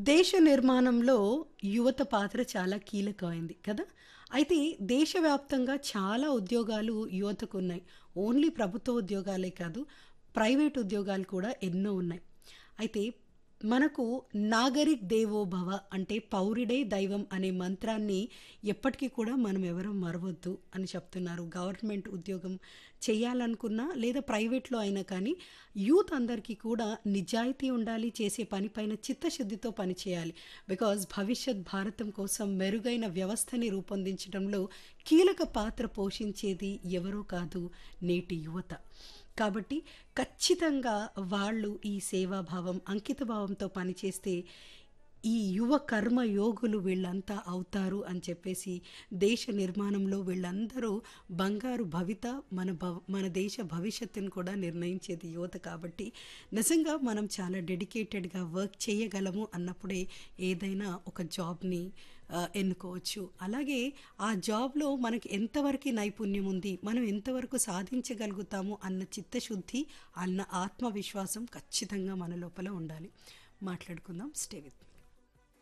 దేశ నిర్మాణంలో యువత పాత్ర చాలా కీలకమైంది కదా అయితే దేశవ్యాప్తంగా చాలా ఉద్యోగాలు యువతకు ఉన్నాయి ఓన్లీ ప్రభుత్వ ఉద్యోగాలే కాదు ప్రైవేట్ ఉద్యోగాలు కూడా ఎన్నో ఉన్నాయి అయితే మనకు నాగరిక్ దేవో భవ అంటే పౌరుడే దైవం అనే మంత్రాన్ని ఎప్పటికీ కూడా మనం ఎవరూ మరవద్దు అని చెప్తున్నారు గవర్నమెంట్ ఉద్యోగం చేయాలనుకున్నా లేదా ప్రైవేట్లో అయినా కానీ యూత్ అందరికీ కూడా నిజాయితీ ఉండాలి చేసే పని పైన చిత్తశుద్ధితో పనిచేయాలి బికాజ్ భవిష్యత్ భారతం కోసం మెరుగైన వ్యవస్థని రూపొందించడంలో కీలక పాత్ర పోషించేది ఎవరో కాదు నేటి యువత కాబట్టి ఖచ్చితంగా వాళ్ళు ఈ సేవాభావం అంకితభావంతో పనిచేస్తే ఈ యువ కర్మ యోగులు వీళ్ళంతా అవుతారు అని చెప్పేసి దేశ నిర్మాణంలో వీళ్ళందరూ బంగారు భవిత మన భవ మన దేశ భవిష్యత్తును కూడా నిర్ణయించేది యువత కాబట్టి నిజంగా మనం చాలా డెడికేటెడ్గా వర్క్ చేయగలము అన్నప్పుడే ఏదైనా ఒక జాబ్ని ఆ, ఎన్నుకోవచ్చు అలాగే ఆ జాబ్లో మనకి ఎంతవరకు నైపుణ్యం ఉంది మనం ఎంతవరకు సాధించగలుగుతాము అన్న చిత్తశుద్ధి అన్న ఆత్మవిశ్వాసం ఖచ్చితంగా మన లోపల ఉండాలి మాట్లాడుకుందాం స్టే విత్